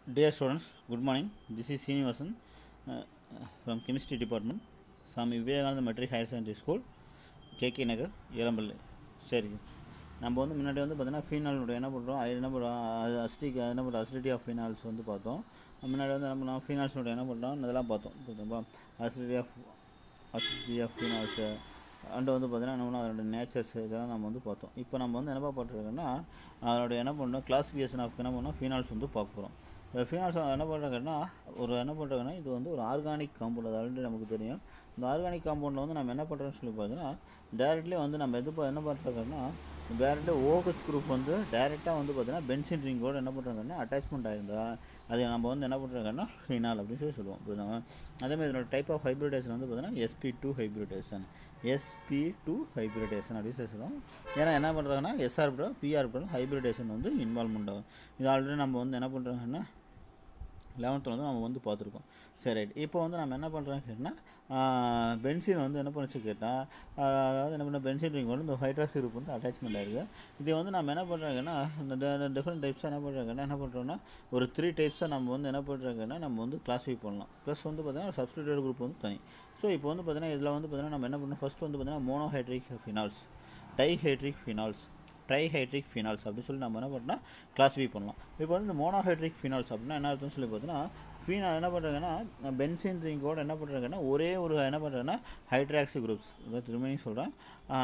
Dear students, good morning. This is Srinivasan uh, from Chemistry Department, Swami Vivekananda Metric Higher Secondary School, KK Nagar இளம்பள்ளி சரி நம்ம வந்து முன்னாடி வந்து பார்த்தீங்கன்னா ஃபீனாலுடைய என்ன பண்ணுறோம் அது என்ன பண்ணுறோம் அசிட்டிக் என்ன பண்ணுறோம் அசிடிட்டி ஆஃப் ஃபீனால்ஸ் வந்து பார்த்தோம் முன்னாடி வந்து என்ன பண்ணோம் ஃபீனால்ஸோட என்ன பண்ணுறோம் இதெல்லாம் பார்த்தோம் புரியுதுங்களா acidity of acidity of phenols and வந்து பார்த்தீங்கன்னா என்ன பண்ணோம் அதோட நேச்சர்ஸ் இதெல்லாம் நம்ம வந்து பார்த்தோம் இப்போ நம்ம வந்து என்னப்பா பண்ணுறோன்னா அதோட என்ன பண்ணோம் கிளாசிஃபிகேஷன் ஆஃப் என்ன பண்ணோம் ஃபீனால்ஸ் வந்து பார்க்க போகிறோம் இந்த ஃபீனால்ஸ் என்ன பண்ணுறாங்கன்னா ஒரு என்ன பண்ணுறாங்கன்னா இது வந்து ஒரு ஆர்கானிக் காம்பவுண்ட் அது ஆல்ரெடி நமக்கு தெரியும் இந்த ஆர்கானிக் காம்பவுண்டில் வந்து நம்ம என்ன பண்ணுறோம்னு சொல்லி பார்த்தீங்கன்னா டேரெக்ட்லி வந்து நம்ம எது ப- என்ன பண்ணுறாங்கன்னா டேரெக்டாக ஓஹெச் குரூப் வந்து டேரெக்டாக வந்து பார்த்தீங்கன்னா பென்சின் ரிங்கோட என்ன பண்ணுறாங்கன்னா அட்டாச்மெண்ட் ஆயிருந்தா அது நம்ம வந்து என்ன பண்ணுறாங்கன்னா ஃபினால் அப்படின்னு சொல்லி சொல்லுவோம் புரியுதுங்களா அதேமாதிரி இதோட டைப் ஆஃப் ஹைப்ரிடேஷன் வந்து பார்த்தீங்கன்னா SP two hybridisation SP two hybridisation அப்படின்னு சொல்லி சொல்லுவோம் ஏன்னா என்ன பண்ணுறாங்கன்னா எஸ்ஆர் பிஆர் ஹைப்ரிடேஷன் வந்து இன்வால்மெண்ட் ஆகும் இது ஆல்ரெடி நம்ம வந்து என்ன பண்ணுறாங்கன்னா லெவன்த்தில் வந்து நம்ம வந்து பார்த்துருக்கோம் சரி ரைட் இப்போ வந்து நம்ம என்ன பண்ணுறோம்னு கேட்டால் பென்சின் வந்து என்ன பண்ணுச்சு கேட்டால் அதாவது என்ன பண்ண பென்சின் ரிங் வந்து இந்த ஹைட்ராக்சி குரூப் வந்து அட்டாச்மெண்ட் ஆகிருக்கு இது வந்து நம்ம என்ன பண்ணுறாங்கன்னா இந்த டிஃப்ரெண்ட் டைப்ஸாக என்ன பண்ணுறாங்கன்னா என்ன பண்ணுறோன்னா ஒரு த்ரீ டைப்ஸாக நம்ம வந்து என்ன பண்ணுறாங்கன்னா நம்ம வந்து கிளாஸிஃபை பண்ணலாம் ப்ளஸ் வந்து பார்த்தீங்கன்னா சப்ஸ்டியூட்டட் குரூப் வந்து தனி ஸோ இப்போ வந்து பார்த்தீங்கன்னா இதில் வந்து பார்த்தீங்கன்னா நம்ம என்ன பண்ணோம் ஃபஸ்ட் வந்து பார்த்தீங்கன்னா monohydric phenols dihydric phenols trihydric phenols அப்படின்னு சொல்லி நம்ம என்ன பண்ணால் கிளாஸிஃபை பண்ணலாம் இப்போ வந்து இந்த மோனோஹைட்ரிக் ஃபினால்ஸ் அப்படின்னா என்ன அர்த்தம்னு சொல்லி பார்த்தீங்கன்னா ஃபீனா என்ன பண்ணுறாங்கன்னா பென்சின் ரிங்கோட என்ன பண்ணுறாங்கன்னா ஒரே ஒரு என்ன பண்ணுறாங்கன்னா ஹைட்ராக்சி குரூப்ஸ் திரும்பியும் சொல்கிறேன்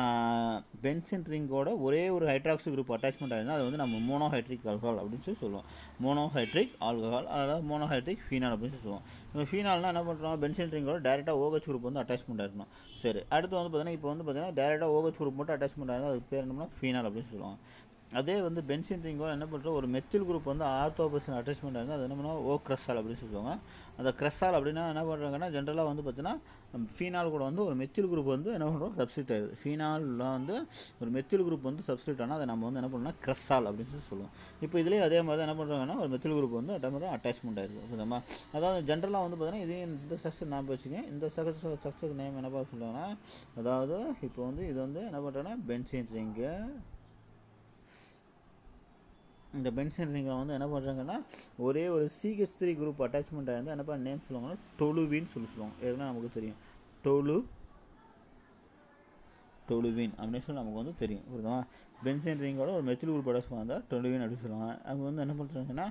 பென்சின் ரிங்கோட ஒரே ஒரு ஹைட்ராக்சி குரூப் அட்டாச்மெண்ட் ஆயிருந்தால் அது வந்து நம்ம மோனோஹைட்ரிக் ஆல்கஹால் அப்படின்னு சொல்லி சொல்லுவோம் மோனோஹைட்ரிக் ஆல்கஹால் அதாவது மோனோஹைட்ரிக் ஃபீனால் அப்படின்னு சொல்லி சொல்லுவோம் இப்போ ஃபீனால்னா என்ன பண்ணுறோம் பென்சின் ரிங்கோட டேரெக்டாக ஓகச் குரூப் வந்து அட்டாச்மெண்ட் ஆயிருக்கணும் சரி அடுத்து வந்து பார்த்தீங்கன்னா இப்போ வந்து பார்த்தீங்கன்னா டேரெக்டாக ஓகச் குரூப் மட்டும் அட்டாச்மெண்ட் ஆயிருந்தா அதுக்கு பேர் என்னன்னா ஃபீனால் அப்படின்னு சொல்லுவாங்க அதே வந்து பென்சின் ரிங்கோட என்ன பண்ணுறோம் ஒரு மெத்தில் குரூப் வந்து ஆர்த்தோபர்சன் அட்டாச்மெண்ட் ஆயிருந்தா அது என்ன பண்ணுவோம் ஓ க்ரஸால் அப்படின்னு சொல்லுவாங்க அந்த க்ரஸால் அப்படின்னா என்ன பண்ணுறாங்கன்னா ஜென்ரலாக வந்து பார்த்தீங்கன்னா ஃபீனால் கூட வந்து ஒரு மெத்தில் குரூப் வந்து என்ன பண்ணுறோம் சப்ஸ்டியூட் ஆயிடுது ஃபீனாலில் வந்து ஒரு மெத்தில் குரூப் வந்து சப்ஸ்டியூட் ஆனால் அதை நம்ம வந்து என்ன பண்ணோம்னா க்ரஸால் அப்படின்னு சொல்லி சொல்லுவோம் இப்போ இதுலேயும் அதே மாதிரி தான் என்ன பண்ணுறாங்கன்னா ஒரு மெத்தில் குரூப் வந்து அட்டம் அட்டாச்மெண்ட் ஆயிருக்கு புரியுதுமா அதாவது ஜென்ரலாக வந்து பார்த்தீங்கன்னா இதே இந்த ஸ்ட்ரக்சர் ஞாபகம் வச்சுங்க இந்த ஸ்ட்ரக்சர் ஸ்ட்ரக்சருக்கு நேம் என்னப்பா சொல்லுவாங்கன்னா அதாவது இப்போ வந்து இது வந்து என்ன பண்ணுறோன்னா பென்சின் ரிங்கு இந்த பென்சின் ரிங்கில் வந்து என்ன பண்ணுறாங்கன்னா ஒரே ஒரு சிஹெச் த்ரீ குரூப் அட்டாச்மெண்ட் ஆயிருந்தால் என்னப்பா நேம் சொல்லுவாங்கன்னா டொலுவின்னு சொல்லி சொல்லுவாங்க ஏற்கனவே நமக்கு தெரியும் டொலு டொலுவின் அப்படின்னு சொல்லி நமக்கு வந்து தெரியும் புரியுதா பென்சின் ரிங்கோட ஒரு மெத்தில் குரூப் அட்டாச்மெண்ட் இருந்தால் டொலுவின் அப்படின்னு சொல்லுவாங்க அவங்க வந்து என்ன பண்ணுறாங்கன்னா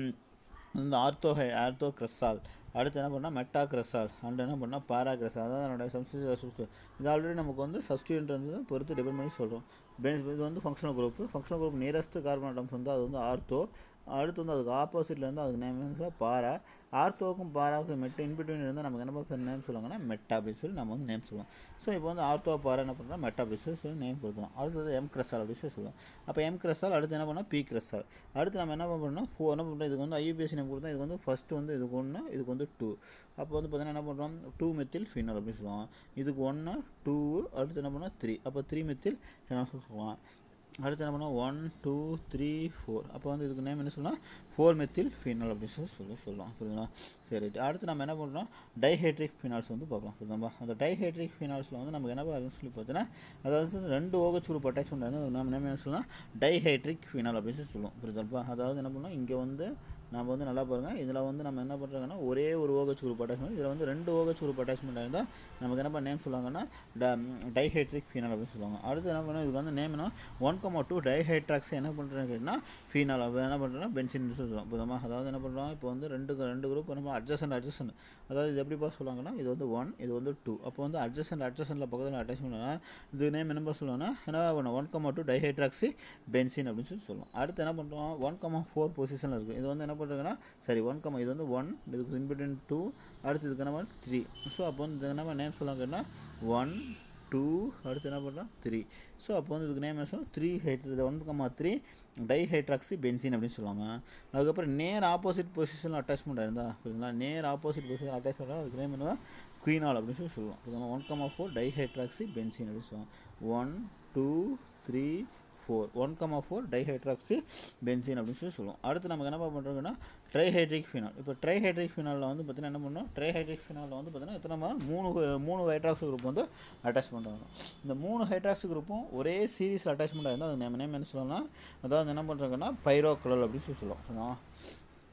இந்த ஆர்த்தோ ஹை ஆர்த்தோ கிரஸால் அடுத்து என்ன பண்ணால் மெட்டா கிரஸால் அண்ட் என்ன பண்ணால் பாரா கிரஸால் அதான் என்னோட சப்ஸ்டியூட் இது ஆல்ரெடி நமக்கு வந்து சப்ஸ்டியூட் வந்து பொறுத்து டிபெண்ட் பண்ணி சொல்கிறோம் பென் இது வந்து functional group functional group nearest carbon atoms வந்து அது வந்து ஆர்த்தோ அடுத்து வந்து அதுக்கு ஆப்போசிட்டில் இருந்து அதுக்கு நேம் வந்து பாரா ஆர்த்தோவுக்கும் பாராவுக்கும் மெட்டு இன்பிட்வீன் இருந்தால் நமக்கு என்ன நேம் சொல்லுவாங்கன்னா மெட்டா அப்படின்னு சொல்லி நம்ம வந்து நேம் சொல்லுவோம் ஸோ இப்போ வந்து ஆர்த்தோ பாரா என்ன பண்ணுறோம் மெட்டா அப்படின்னு சொல்லி சொல்லி நேம் கொடுக்கலாம் அடுத்தது எம் கிரஸால் அப்படின்னு சொல்லி சொல்லுவோம் அப்போ எம் கிரஸால் அடுத்து என்ன பண்ணோம் பி கிரஸால் அடுத்து நம்ம என்ன பண்ணோம் ஃபோ என்ன பண்ணுறோம் இதுக்கு வந்து ஐயூபிஎஸ் நேம் கொடுத்தோம் இதுக்கு வந்து ஃபஸ்ட்டு வந்து இதுக்கு ஒன்று இதுக்கு வந்து டூ அப்போ வந்து பார்த்தீங்கன்னா என்ன பண்ணுறோம் டூ மெத்தில் ஃபினால் அப்படின்னு சொல்லுவாங்க இதுக்கு ஒன்று டூ அடுத்து என்ன பண்ணோம் த்ரீ அப்போ த்ரீ மெத்தில் ஃபினால் சொல்லுவாங்க அடுத்து என்ன பண்ணோம் ஒன் டூ த்ரீ ஃபோர் அப்போ வந்து இதுக்கு நேம் என்ன சொல்லலாம் ஃபோர் மெத்தில் ஃபினால் அப்படின்னு சொல்லி சொல்லி சொல்லலாம் புரியுதுங்களா சரி அடுத்து நம்ம என்ன பண்ணுறோம் டைஹைட்ரிக் ஃபினால்ஸ் வந்து பார்க்கலாம் புரியுதாம்பா அந்த டைஹைட்ரிக் ஃபினால்ஸில் வந்து நமக்கு என்ன ஆகுதுன்னு சொல்லி பார்த்தீங்கன்னா அதாவது ரெண்டு ஓகச் குரூப் அட்டாச்மெண்ட் வந்து நம்ம என்ன சொல்லலாம் டைஹைட்ரிக் ஃபினால் அப்படின்னு சொல்லி சொல்லுவோம் புரியுதாப்பா அதாவது என்ன பண்ணோம் இங்கே வந்து நம்ம வந்து நல்லா பாருங்கள் இதில் வந்து நம்ம என்ன பண்ணுறாங்கன்னா ஒரே ஒரு ஓகச் குரூப் அட்டாச்மெண்ட் இதில் வந்து ரெண்டு ஓகச் குரூப் அட்டாச்மெண்ட் இருந்தால் நமக்கு என்ன நேம் சொல்லுவாங்கன்னா டைஹைட்ரிக் ஃபீனால் அப்படின்னு சொல்லுவாங்க அடுத்து என்ன பண்ணோம் இதுக்கு வந்து நேம் என்ன ஒன் கமா டூ டைஹைட்ராக்ஸ் என்ன பண்ணுறாங்கன்னா ஃபீனால் அப்போ என்ன பண்ணுறோன்னா பென்சின் சொல்லுவோம் புதமா அதாவது என்ன பண்ணுறோம் இப்போ வந்து ரெண்டு ரெண்டு குரூப் நம்ம அட்ஜஸ்ட் அட்ஜஸ்ட் அதாவது இது எப்படிப்பா சொல்லுவாங்கன்னா இது வந்து ஒன் இது வந்து டூ அப்போ வந்து அட்ஜஸ்ட் அட்ஜஸ்டில் பக்கத்தில் அட்டாச்மெண்ட் இது நேம் என்னப்பா சொல்லுவாங்கன்னா என்ன பண்ணுவோம் one comma two dihydroxy benzene அப்படின்னு சொல்லி சொல்லுவோம் அடுத்து என்ன பண்ணுறோம் ஒன் கமா ஃபோர் பொசிஷனில் இருக்குது இது வந்து என்ன பண்ணுறாங்கன்னா சரி ஒன் கமா இது வந்து ஒன் இதுக்கு இன்பிட்வீன் டூ அடுத்து இதுக்கு என்ன த்ரீ ஸோ அப்போ வந்து இது நம்ம நேம் சொல்லாங்கன்னா ஒன் டூ அடுத்து என்ன பண்ணுறோம் த்ரீ ஸோ அப்போ வந்து இதுக்கு நேம் என்ன சொல்லுவோம் த்ரீ ஹைட் one comma three dihydroxy benzene அப்படின்னு சொல்லுவாங்க அதுக்கப்புறம் நேர் ஆப்போசிட் பொசிஷனில் அட்டாச்மெண்ட் இருந்தா புரியுதுங்களா நேர் ஆப்போசிட் பொசிஷன் அட்டாச்மெண்ட் அதுக்கு நேம் என்ன குயினால் அப்படின்னு சொல்லி சொல்லுவோம் புரியுதுங்களா one comma four dihydroxy benzene அப்படின்னு சொல்லுவோம் one two three four one comma four dihydroxy benzene அப்படின்னு சொல்லி சொல்லுவோம் அடுத்து நமக்கு என்ன பண்ணுறோம்னா ட்ரைஹைட்ரிக் ஃபினால் இப்போ ட்ரைஹைட்ரிக் ஃபினாலில் வந்து பார்த்தீங்கன்னா என்ன பண்ணோம் ட்ரைஹைட்ரிக் ஃபினாலில் வந்து பார்த்தீங்கன்னா எத்தனை மூணு மூணு ஹைட்ராக்ஸ் குரூப் வந்து அட்டாச்மெண்ட் ஆகும் இந்த மூணு ஹைட்ராக்ஸ் குரூப்பும் ஒரே சீரீஸில் அட்டாச்மெண்ட் ஆயிருந்தால் அது நம்ம நேம் என்ன சொல்லலாம்னா அதாவது என்ன பண்ணுறாங்கன்னா பைரோக்ளல் அப்படின்னு சொல்லி சொல்லுவோம்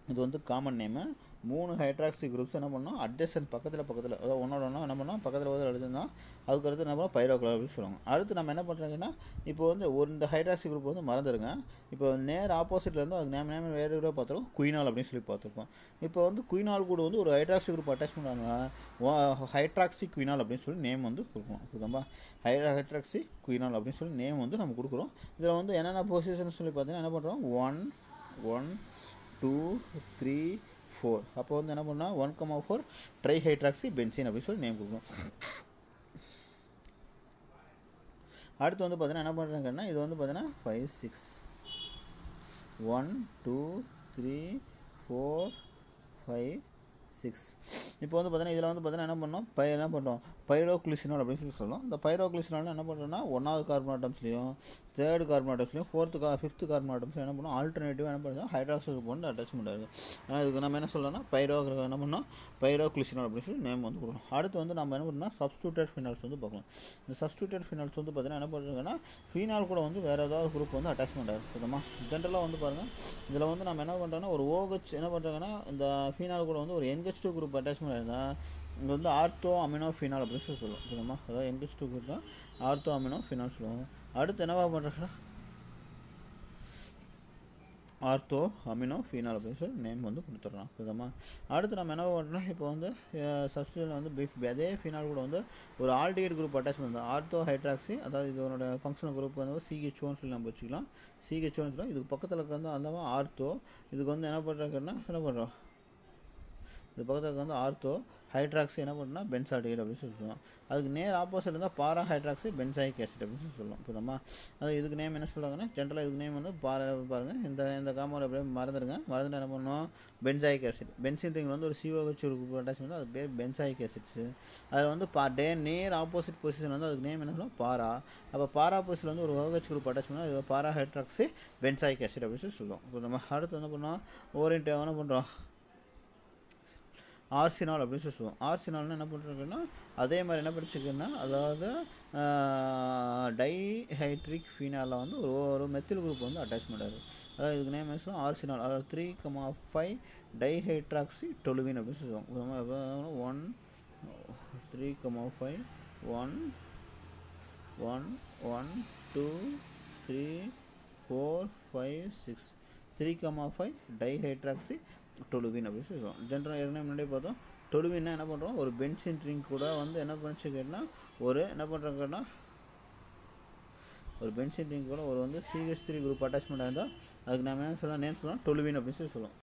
இது வந்து காமன் நேமு மூணு ஹைட்ராக்சி குரூப்ஸ் என்ன பண்ணோம் அட்ஜஸ்டன் பக்கத்தில் பக்கத்தில் அதாவது ஒன்றோட ஒன்றா என்ன பண்ணோம் பக்கத்தில் பக்கத்தில் எடுத்துருந்தோம் அதுக்கு அடுத்து என்ன பண்ணோம் பைரோக்ளோ அப்படின்னு சொல்லுவாங்க அடுத்து நம்ம என்ன பண்ணுறாங்கன்னா இப்போ வந்து ஒரு இந்த ஹைட்ராக்சி குரூப் வந்து மறந்துடுங்க இப்போ நேர் ஆப்போசிட்டில் இருந்து அதுக்கு நேம் நேம் வேறு கூட பார்த்துருக்கோம் குயினால் அப்படின்னு சொல்லி பார்த்துருக்கோம் இப்போ வந்து குயினால் கூட வந்து ஒரு ஹைட்ராக்சி குரூப் அட்டாச் பண்ணுறாங்கன்னா ஹைட்ராக்சி குயினால் அப்படின்னு சொல்லி நேம் வந்து கொடுக்கணும் புரியுதாம்பா ஹை ஹைட்ராக்சி குயினால் அப்படின்னு சொல்லி நேம் வந்து நம்ம கொடுக்குறோம் இதில் வந்து என்னென்ன பொசிஷன் சொல்லி பார்த்தீங்கன்னா என்ன பண்ணுறோம் one one two three four அப்போ வந்து என்ன பண்ணால் one comma four trihydroxy benzene அப்படின்னு சொல்லி நேம் கொடுக்கணும் அடுத்து வந்து பார்த்தீங்கன்னா என்ன பண்ணுறாங்கன்னா இது வந்து பார்த்தீங்கன்னா five six one two three four five six இப்போ வந்து பார்த்தீங்கன்னா இதில் வந்து பார்த்தீங்கன்னா என்ன பண்ணோம் பை என்ன பண்ணுறோம் பைரோக்ளிசினால் அப்படின்னு சொல்லி சொல்லுவோம் இந்த பைரோக்ளிசினால் என்ன பண்ணுறோம்னா ஒன்றாவது கார்பன் ஆட்டம்ஸ்லையும் தேர்டு கார்பன் ஆட்டம்ஸ்லையும் ஃபோர்த்து கா ஃபிஃப்த்து கார்பன் ஆட்டம்ஸ்லையும் என்ன பண்ணோம் ஆல்டர்னேட்டிவ் என்ன பண்ணுறோம் ஹைட்ராக்சைடு வந்து அட்டாச்மெண்ட் ஆகுது ஆனால் இதுக்கு நம்ம என்ன சொல்லலாம்னா பைரோ என்ன பண்ணோம் பைரோக்ளிசினால் அப்படின்னு சொல்லி நேம் வந்து கொடுக்கணும் அடுத்து வந்து நம்ம என்ன பண்ணோம்னா சப்ஸ்டியூட்டட் ஃபினால்ஸ் வந்து பார்க்கலாம் இந்த சப்ஸ்டியூட்டட் ஃபினால்ஸ் வந்து பார்த்தீங்கன்னா என்ன பண்ணுறாங்கன்னா ஃபீனால் கூட வந்து வேறு ஏதாவது குரூப் வந்து அட்டாச்மெண்ட் ஆகுது சுத்தமாக ஜென்ரலாக வந்து பாருங்கள் இதில் வந்து நம்ம என்ன பண்ணுறோன்னா ஒரு ஓஹெச் என்ன பண்ணுறாங்கன்னா இந்த ஃபீனால் கூட வந்து ஒரு என்ஹெச் டூ குரூப் அட்டாச்மெண்ட் ஆயிருந்தால் இங்கே வந்து ஆர்த்தோ அமினோ ஃபினால் அப்படின்னு சொல்லி சொல்லுவோம் புரியுமா அதாவது என்ஹெச் டூ குரூப் தான் ஆர்த்தோ அமினோ ஃபினால் சொல்லுவாங்க அடுத்து என்னவா பண்ணுறாங்கன்னா ஆர்த்தோ அமினோ ஃபீனால் அப்படின்னு சொல்லி நேம் வந்து கொடுத்துட்றோம் புரியுதாம்மா அடுத்து நம்ம என்ன பண்ணுறோம் இப்போ வந்து சப்ஸ்டியூஷன் வந்து பிஃப் அதே ஃபீனால் கூட வந்து ஒரு ஆல்டிகேட் குரூப் அட்டாச்மெண்ட் வந்து ஆர்த்தோ ஹைட்ராக்சி அதாவது இதனோட ஃபங்க்ஷனல் குரூப் வந்து சிஹெச்ஓன்னு சொல்லி நம்ம வச்சுக்கலாம் சிஹெச்ஓன்னு சொல்லலாம் இதுக்கு பக்கத்தில் இருக்கிறது அந்த ஆர்த்தோ இதுக்கு வந்து என்ன பண்ணுறாங்கன்னா என்ன பண்ணுறோம் இது பக்கத்தில் வந்து ஆர்த்தோ ஹைட்ராக்சி என்ன பண்ணுன்னா பென்சால்டிகைட் அப்படின்னு சொல்லி சொல்லுவோம் அதுக்கு நேர் ஆப்போசிட் இருந்தால் பாரா ஹைட்ராக்சி பென்சாயிக் ஆசிட் அப்படின்னு சொல்லி சொல்லுவோம் புரியுதா அது இதுக்கு நேம் என்ன சொல்லுவாங்கன்னா ஜென்ரலாக இதுக்கு நேம் வந்து பாரா பாருங்கள் இந்த இந்த காம்பவுண்ட் அப்படியே மறந்துடுங்க மறந்துட்டு என்ன பண்ணணும் பென்சாயிக் ஆசிட் பென்சின் ரிங் வந்து ஒரு சிஓஹெச் ஒரு அட்டாச்மெண்ட் அது பேர் பென்சாயிக் ஆசிட்ஸு அதில் வந்து பா டே நேர் ஆப்போசிட் பொசிஷன் வந்து அதுக்கு நேம் என்ன சொல்லுவோம் பாரா அப்போ பாரா பொசிஷன் வந்து ஒரு ஓஹெச் குரூப் அட்டாச்மெண்ட் அது பாரா ஹைட்ராக்சி பென்சாயிக் ஆசிட் அப்படின்னு சொல்லி சொல்லுவோம் இப்போ நம்ம அடுத்து என்ன பண்ணோம் ஓரியன்ட் என்ன பண்ணுறோம் ஆர்சினால் அப்படின்னு சொல்லி சொல்லுவோம் ஆர்சினால்னு என்ன பண்ணுறோன்னா அதே மாதிரி என்ன படிச்சுக்கன்னா அதாவது டைஹைட்ரிக் ஃபீனாலில் வந்து ஒரு ஒரு மெத்தில் குரூப் வந்து அட்டாச்மெண்ட் ஆகுது அதாவது இதுக்கு நேம் என்ன ஆர்சினால் அதாவது three comma five dihydroxy toluene அப்படின்னு சொல்லுவோம் one three comma five one one one two three four five six three comma five dihydroxy toluene அப்படின்னு சொல்லுவோம் ஜென்ரல் ஏற்கனவே முன்னாடி பார்த்தோம் டொலுவின்னா என்ன பண்ணுறோம் ஒரு பென்சின் ட்ரிங்க் கூட வந்து என்ன பண்ணிச்சுக்கிட்டோன்னா ஒரு என்ன பண்ணுறாங்கன்னா ஒரு பென்சின் ட்ரிங்க் கூட ஒரு வந்து சிஹெச் த்ரீ குரூப் அட்டாச்மெண்ட் இருந்தால் அதுக்கு நம்ம என்ன சொல்லலாம் நேம் சொல்லலாம் டொலுவின் அப்படின்னு சொல்லி சொல்லுவோம்